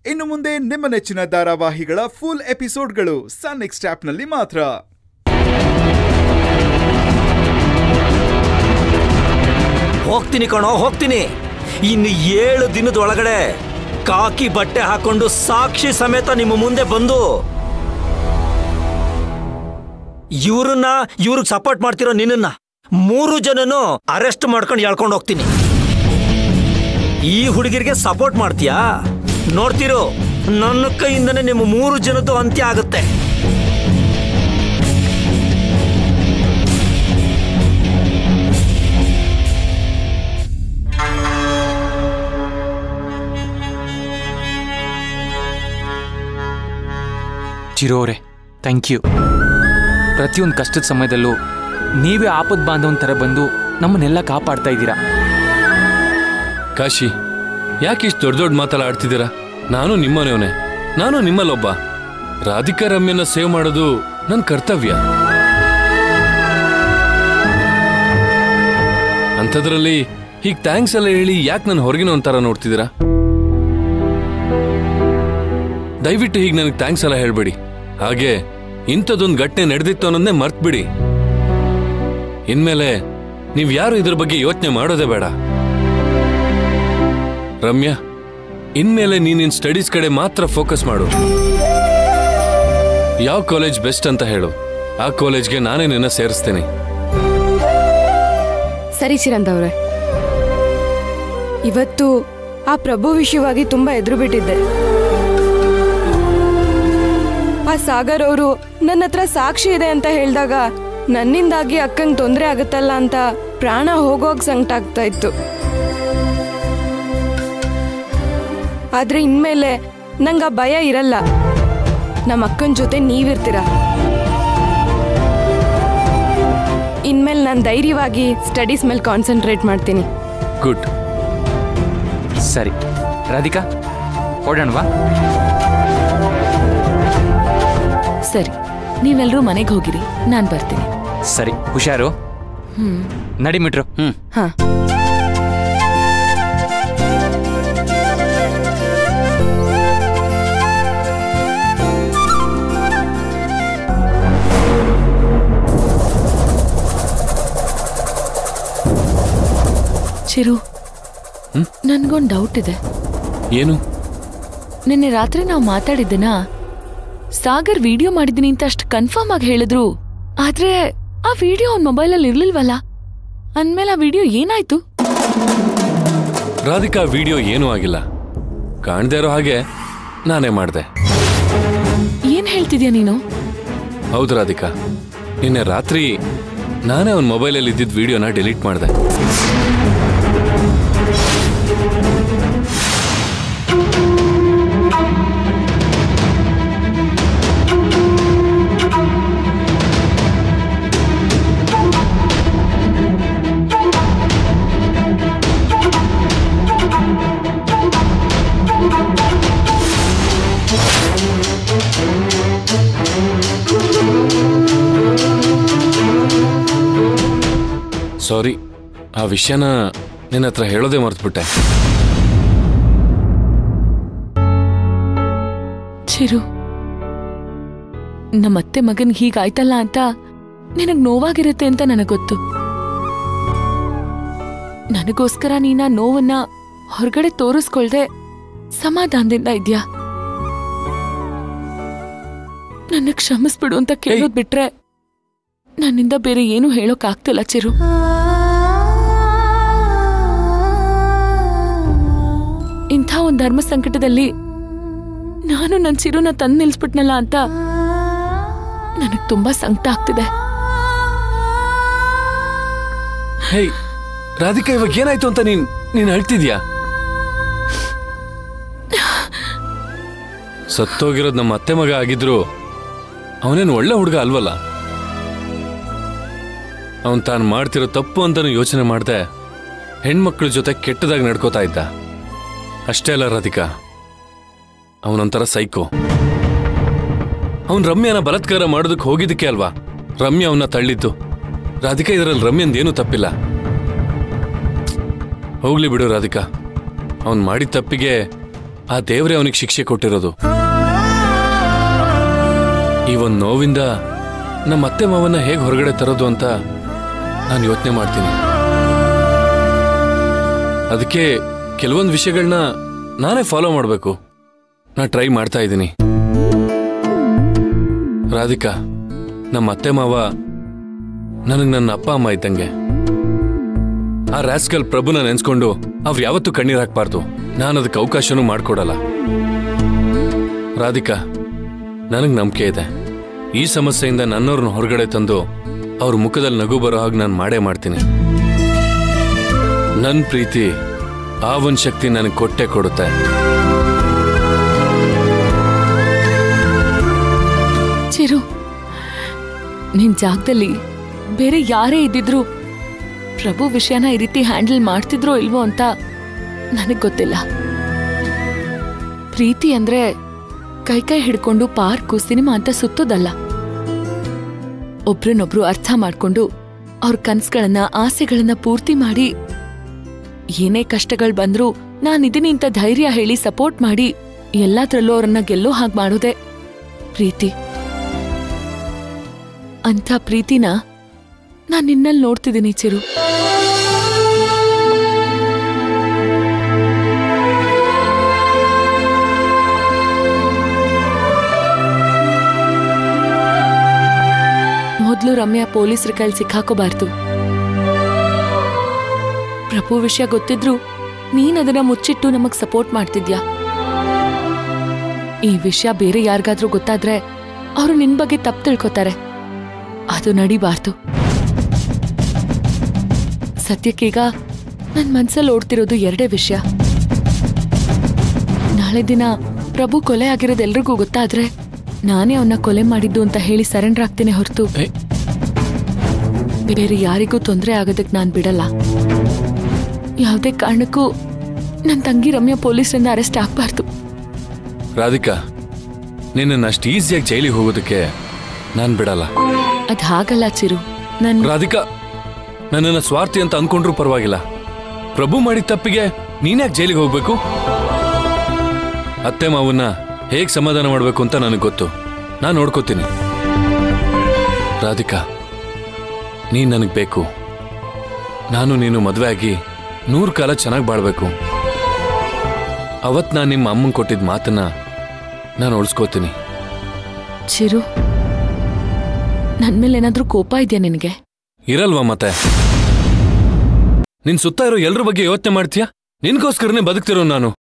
ಇನ್ನು ಮುಂದೆ ನಿಮ್ಮ ನೆಚ್ಚಿನ ಧಾರಾವಾಹಿಗಳ ಫುಲ್ ಎಪಿಸೋಡ್ಗಳು ಸನ್ ನೆಕ್ಸ್ಟ್ ಆಪ್ನಲ್ಲಿ ಮಾತ್ರ ಹೋಗ್ತೀನಿ ಕಣೋ ಹೋಗ್ತೀನಿ ಇನ್ನು ಏಳು ದಿನದ ಒಳಗಡೆ ಕಾಕಿ ಬಟ್ಟೆ ಹಾಕೊಂಡು ಸಾಕ್ಷಿ ಸಮೇತ ನಿಮ್ಮ ಮುಂದೆ ಬಂದು ಇವ್ರನ್ನ ಇವ್ರಿಗೆ ಸಪೋರ್ಟ್ ಮಾಡ್ತಿರೋ ನಿನ್ನನ್ನ ಮೂರು ಜನನು ಅರೆಸ್ಟ್ ಮಾಡ್ಕೊಂಡು ಎಳ್ಕೊಂಡು ಹೋಗ್ತೀನಿ ಈ ಹುಡುಗಿರಿಗೆ ಸಪೋರ್ಟ್ ಮಾಡ್ತೀಯಾ ನೋಡ್ತಿರೋ ನನ್ನ ಕೈಯಿಂದನೇ ನಿಮ್ಮ ಮೂರು ಜನದ್ದು ಅಂತ್ಯ ಆಗುತ್ತೆ ಚಿರೋ ಅವರೇ ಥ್ಯಾಂಕ್ ಯು ಪ್ರತಿಯೊಂದು ಕಷ್ಟದ ಸಮಯದಲ್ಲೂ ನೀವೇ ಆಪದ್ ಬಾಂಧವನ್ ಥರ ಬಂದು ನಮ್ಮನ್ನೆಲ್ಲ ಕಾಪಾಡ್ತಾ ಇದ್ದೀರಾ ಕಾಶಿ ಯಾಕೆ ಇಷ್ಟು ದೊಡ್ಡ ದೊಡ್ಡ ಮಾತೆಲ್ಲ ಆಡ್ತಿದ್ದೀರಾ ನಾನು ನಿಮ್ಮನೆಯವನೇ ನಾನು ನಿಮ್ಮಲ್ಲೊಬ್ಬ ರಾಧಿಕಾ ರಮ್ಯನ ಸೇವ್ ಮಾಡೋದು ನನ್ನ ಕರ್ತವ್ಯ ಅಂಥದ್ರಲ್ಲಿ ಹೀಗೆ ಥ್ಯಾಂಕ್ಸ್ ಎಲ್ಲ ಹೇಳಿ ಯಾಕೆ ನನ್ನ ಹೊರಗಿನ ಒಂಥರ ನೋಡ್ತಿದ್ದೀರಾ ದಯವಿಟ್ಟು ಹೀಗೆ ನನಗೆ ಥ್ಯಾಂಕ್ಸ್ ಎಲ್ಲ ಹೇಳ್ಬೇಡಿ ಹಾಗೆ ಇಂಥದ್ದೊಂದು ಘಟನೆ ನಡೆದಿತ್ತು ಅನ್ನೋದನ್ನೇ ಮರ್ತ್ಬಿಡಿ ಇನ್ಮೇಲೆ ನೀವು ಯಾರು ಇದ್ರ ಬಗ್ಗೆ ಯೋಚನೆ ಮಾಡೋದೇ ಬೇಡ ರಮ್ಯಾ ಇನ್ಮೇಲೆ ನೀನ್ ನಿನ್ ಸ್ಟಡೀಸ್ ಕಡೆ ಮಾತ್ರ ಫೋಕಸ್ ಮಾಡು ಯಾವ ಕಾಲೇಜ್ ಬೆಸ್ಟ್ ಅಂತ ಹೇಳು ಆ ಕಾಲೇಜ್ಗೆ ನಾನೇ ನಿನ್ನ ಸೇರಿಸ್ತೇನೆ ಸರಿ ಚಿರಂತ್ ಅವ್ರೆ ಇವತ್ತು ಆ ಪ್ರಭು ವಿಷಯವಾಗಿ ತುಂಬಾ ಎದುರು ಬಿಟ್ಟಿದ್ದೆ ಆ ಸಾಗರ್ ಅವರು ನನ್ನ ಹತ್ರ ಸಾಕ್ಷಿ ಇದೆ ಅಂತ ಹೇಳಿದಾಗ ನನ್ನಿಂದಾಗಿ ಅಕ್ಕಂಗ್ ತೊಂದರೆ ಆಗುತ್ತಲ್ಲ ಅಂತ ಪ್ರಾಣ ಹೋಗೋಗ್ ಸಂಕಟ ಆಗ್ತಾ ಇತ್ತು ಆದ್ರೆ ಇನ್ಮೇಲೆ ನಂಗೆ ಆ ಭಯ ಇರಲ್ಲ ನಮ್ಮ ಅಕ್ಕನ ಜೊತೆ ನೀವಿರ್ತೀರ ಇನ್ಮೇಲೆ ನಾನು ಧೈರ್ಯವಾಗಿ ಸ್ಟಡೀಸ್ ಮೇಲೆ ಕಾನ್ಸಂಟ್ರೇಟ್ ಮಾಡ್ತೀನಿ ಗುಡ್ ಸರಿ ರಾಧಿಕಾ ಹೊಡೋಣವಾ ಸರಿ ನೀವೆಲ್ಲರೂ ಮನೆಗೆ ಹೋಗಿರಿ ನಾನು ಬರ್ತೀನಿ ಸರಿ ಹುಷಾರು ನಡಿ ಮಿಟ್ರು ಹ್ಮ್ ಹಾ ಚಿರು ನನ್ಗೊಂದು ಡೌಟ್ ಇದೆ ಏನು ನಿನ್ನೆ ರಾತ್ರಿ ನಾವು ಮಾತಾಡಿದ್ದನ ಸಾಗರ್ ವಿಡಿಯೋ ಮಾಡಿದೀನಿ ಅಂತ ಅಷ್ಟು ಕನ್ಫರ್ಮ್ ಆಗಿ ಹೇಳಿದ್ರು ಆದ್ರೆ ಆ ವಿಡಿಯೋ ಅವ್ನ ಮೊಬೈಲಲ್ಲಿ ಇರ್ಲಿಲ್ವಲ್ಲ ಅಂದ್ಮೇಲೆ ಆ ವಿಡಿಯೋ ಏನಾಯ್ತು ರಾಧಿಕಾ ವಿಡಿಯೋ ಏನೂ ಆಗಿಲ್ಲ ಕಾಣ್ದೇ ಇರೋ ಹಾಗೆ ನಾನೇ ಮಾಡಿದೆ ಏನ್ ಹೇಳ್ತಿದ್ಯಾ ನೀನು ಹೌದು ರಾಧಿಕಾ ನಿನ್ನೆ ರಾತ್ರಿ ನಾನೇ ಅವನ ಮೊಬೈಲಲ್ಲಿ ಇದ್ದಿದ್ದ ವಿಡಿಯೋನ ಡಿಲೀಟ್ ಮಾಡಿದೆ ಸಾರಿ ಆ ವಿಷಯನ ನಿನ್ನ ಹತ್ರ ಹೇಳೋದೇ ಮರ್ತ್ಬಿಟ್ಟೆ ಚಿರು ನಮ್ಮತ್ತೆ ಮಗನ್ ಹೀಗಾಯ್ತಲ್ಲ ಅಂತ ನಿನಗ್ ನೋವಾಗಿರುತ್ತೆ ಅಂತ ನನಗ್ ಗೊತ್ತು ನನಗೋಸ್ಕರ ನೀನ ನೋವನ್ನ ಹೊರಗಡೆ ತೋರಿಸ್ಕೊಳ್ದೆ ಸಮಾಧಾನದಿಂದ ಇದ್ಯಾ ನನ್ನ ಕ್ಷಮಿಸ್ಬಿಡು ಅಂತ ಕೇಳೋದ್ ಬಿಟ್ರೆ ನನ್ನಿಂದ ಬೇರೆ ಏನು ಹೇಳೋಕ್ ಆಗ್ತಿಲ್ಲ ಚಿರು ಇಂಥ ಒಂದ್ ಧರ್ಮ ಸಂಕಟದಲ್ಲಿ ನಾನು ನನ್ ಚಿರುನ ತಂದು ನಿಲ್ಸ್ಬಿಟ್ನಲ್ಲ ಅಂತ ನನಗ್ ತುಂಬಾ ಸಂಕಟ ಆಗ್ತಿದೆ ಹೇ ರಾಧಿಕಾ ಇವಾಗ ಏನಾಯ್ತು ಅಂತ ನೀನ್ ನೀನ್ ಹೇಳ್ತಿದ್ಯಾ ಸತ್ತೋಗಿರೋದು ನಮ್ಮ ಅತ್ತೆ ಮಗ ಆಗಿದ್ರು ಅವನೇನು ಒಳ್ಳೆ ಹುಡುಗ ಅಲ್ವಲ್ಲ ಅವನ್ ತಾನು ಮಾಡ್ತಿರೋ ತಪ್ಪು ಅಂತಾನು ಯೋಚನೆ ಮಾಡ್ದೆ ಹೆಣ್ಮಕ್ಳ ಜೊತೆ ಕೆಟ್ಟದಾಗಿ ನಡ್ಕೋತಾ ಇದ್ದ ಅಷ್ಟೇ ಅಲ್ಲ ರಾಧಿಕಾ ಅವನೊಂಥರ ಸೈಕೋ ಅವನ್ ರಮ್ಯನ ಬಲಾತ್ಕಾರ ಮಾಡೋದಕ್ಕೆ ಹೋಗಿದ್ದಕ್ಕೆ ಅಲ್ವಾ ರಮ್ಯ ಅವನ್ನ ತಳ್ಳಿದ್ದು ರಾಧಿಕಾ ಇದರಲ್ಲಿ ರಮ್ಯಂದೇನು ತಪ್ಪಿಲ್ಲ ಹೋಗ್ಲಿ ಬಿಡು ರಾಧಿಕಾ ಅವನ್ ಮಾಡಿದ ತಪ್ಪಿಗೆ ಆ ದೇವ್ರೆ ಅವನಿಗೆ ಶಿಕ್ಷೆ ಕೊಟ್ಟಿರೋದು ಈ ಒಂದ್ ನೋವಿಂದ ನಮ್ಮ ಅತ್ತೆ ಮಾವನ್ನ ಹೇಗೆ ಹೊರಗಡೆ ತರೋದು ಅಂತ ನಾನು ಯೋಚನೆ ಮಾಡ್ತೀನಿ ಅದಕ್ಕೆ ಕೆಲವೊಂದು ವಿಷಯಗಳನ್ನ ನಾನೇ ಫಾಲೋ ಮಾಡಬೇಕು ನಾ ಟ್ರೈ ಮಾಡ್ತಾ ಇದ್ದೀನಿ ರಾಧಿಕಾ ನಮ್ಮ ಅತ್ತೆ ಮಾವ ನನಗೆ ನನ್ನ ಅಪ್ಪ ಅಮ್ಮ ಇದ್ದಂಗೆ ಆ ರಾಸ್ಕಲ್ ಪ್ರಭುನ ನೆನ್ಸ್ಕೊಂಡು ಅವ್ರು ಯಾವತ್ತೂ ಕಣ್ಣೀರ್ ಹಾಕ್ಬಾರ್ದು ನಾನು ಅದಕ್ಕೆ ಅವಕಾಶನೂ ಮಾಡ್ಕೊಡಲ್ಲ ರಾಧಿಕಾ ನನಗೆ ನಂಬಿಕೆ ಇದೆ ಈ ಸಮಸ್ಯೆಯಿಂದ ನನ್ನವ್ರನ್ನ ಹೊರಗಡೆ ತಂದು ಅವ್ರ ಮುಖದಲ್ಲಿ ನಗು ಬರೋ ಹಾಗೆ ನಾನು ಮಾಡೇ ಮಾಡ್ತೀನಿ ನನ್ನ ಪ್ರೀತಿ ಆ ಒಂದು ಶಕ್ತಿ ನನಗೆ ಕೊಟ್ಟೆ ಕೊಡುತ್ತೆ ಚಿರು ನಿನ್ ಜಾಗದಲ್ಲಿ ಬೇರೆ ಯಾರೇ ಇದ್ದಿದ್ರು ಪ್ರಭು ವಿಷಯನ ಈ ರೀತಿ ಹ್ಯಾಂಡಲ್ ಮಾಡ್ತಿದ್ರೋ ಇಲ್ವೋ ಅಂತ ನನಗ್ ಗೊತ್ತಿಲ್ಲ ಪ್ರೀತಿ ಅಂದ್ರೆ ಕೈ ಕೈ ಹಿಡ್ಕೊಂಡು ಪಾರ್ಕು ಸಿನಿಮಾ ಅಂತ ಸುತ್ತೋದಲ್ಲ ಒಬ್ರನ್ನೊಬ್ರು ಅರ್ಥ ಮಾಡ್ಕೊಂಡು ಅವ್ರ ಕನ್ಸ್ಗಳನ್ನ ಆಸೆಗಳನ್ನ ಪೂರ್ತಿ ಮಾಡಿ ಏನೇ ಕಷ್ಟಗಳು ಬಂದ್ರೂ ನಾನಿದ್ದೀನಿ ಅಂತ ಧೈರ್ಯ ಹೇಳಿ ಸಪೋರ್ಟ್ ಮಾಡಿ ಎಲ್ಲಾದ್ರಲ್ಲೂ ಅವ್ರನ್ನ ಗೆಲ್ಲೋ ಹಾಗೆ ಮಾಡೋದೇ ಪ್ರೀತಿ ಅಂಥ ಪ್ರೀತಿನ ನಾನ್ ನಿನ್ನಲ್ಲಿ ನೋಡ್ತಿದ್ದೀನಿ ಚಿರು ಮೊದ್ಲು ರಮ್ಯಾ ಪೊಲೀಸರ ಕೈಲಿ ಸಿಕ್ಕಾಕೋಬಾರ್ದು ಪ್ರಭು ವಿಷಯ ಗೊತ್ತಿದ್ರು ನೀನ್ ಅದನ್ನ ಮುಚ್ಚಿಟ್ಟು ನಮಗ್ ಸಪೋರ್ಟ್ ಮಾಡ್ತಿದ್ಯಾ ಈ ವಿಷಯ ಬೇರೆ ಯಾರಿಗಾದ್ರೂ ಗೊತ್ತಾದ್ರೆ ಅವರು ನಿನ್ ಬಗ್ಗೆ ತಪ್ಪು ತಿಳ್ಕೊತಾರೆ ಅದು ನಡಿಬಾರ್ದು ಸದ್ಯಕ್ಕೀಗ ನನ್ ಮನ್ಸಲ್ಲಿ ಓಡ್ತಿರೋದು ಎರಡೇ ವಿಷಯ ನಾಳೆ ದಿನ ಪ್ರಭು ಕೊಲೆ ಆಗಿರೋದು ಎಲ್ರಿಗೂ ಗೊತ್ತಾದ್ರೆ ನಾನೇ ಅವನ್ನ ಕೊಲೆ ಮಾಡಿದ್ದು ಅಂತ ಹೇಳಿ ಸರೆಂಡರ್ ಆಗ್ತೀನಿ ಹೊರತು ಏ, ಬೇರೆ ಯಾರಿಗೂ ತೊಂದರೆ ಆಗೋದಕ್ಕೆ ನಾನ್ ಬಿಡಲ್ಲ ಯಾವುದೇ ಕಾರಣಕ್ಕೂ ನನ್ನ ತಂಗಿ ರಮ್ಯಾ ಪೊಲೀಸರಿಂದ ಅರೆಸ್ಟ್ ಆಗ್ಬಾರ್ದು ರಾಧಿಕಾ ನಿನ್ನನ್ನು ಅಷ್ಟು ಈಸಿಯಾಗಿ ಜೈಲಿಗೆ ಹೋಗೋದಕ್ಕೆ ನಾನು ಬಿಡಲ್ಲ ಅದ್ ಹಾಗಲ್ಲ ಚಿರು ನನ್ ರಾಧಿಕಾ ನನ್ನನ್ನು ಸ್ವಾರ್ಥಿ ಅಂತ ಅನ್ಕೊಂಡ್ರೂ ಪರವಾಗಿಲ್ಲ ಪ್ರಭು ಮಾಡಿದ ತಪ್ಪಿಗೆ ನೀನ್ಯಾಕೆ ಜೈಲಿಗೆ ಹೋಗ್ಬೇಕು ಅತ್ತೆ ಮಾವನ್ನ ಹೇಗ್ ಸಮಾಧಾನ ಮಾಡಬೇಕು ಅಂತ ನನಗೆ ಗೊತ್ತು ನಾನು ನೋಡ್ಕೋತೀನಿ ರಾಧಿಕಾ ನೀನ್ ನನಗೆ ಬೇಕು ನಾನು ನೀನು ಮದುವೆ ಆಗಿ ನೂರು ಕಾಲ ಚೆನ್ನಾಗಿ ಬಾಳ್ಬೇಕು ಅವತ್ ನಾನು ನಿಮ್ಮ ಅಮ್ಮಂಗೆ ಕೊಟ್ಟಿದ್ದ ಮಾತನ್ನ ನಾನು ಉಳಿಸ್ಕೋತೀನಿ ಚಿರು ನನ್ ಮೇಲೆ ಏನಾದ್ರೂ ಕೋಪ ಇದೆಯಾ ನಿನಗೆ ಇರಲ್ವಾ ಮತ್ತೆ ನಿನ್ ಸುತ್ತ ಇರೋ ಎಲ್ರ ಬಗ್ಗೆ ಯೋಚನೆ ಮಾಡ್ತೀಯಾ ನಿನ್ಗೋಸ್ಕರನೇ ಬದುಕ್ತಿರೋ ನಾನು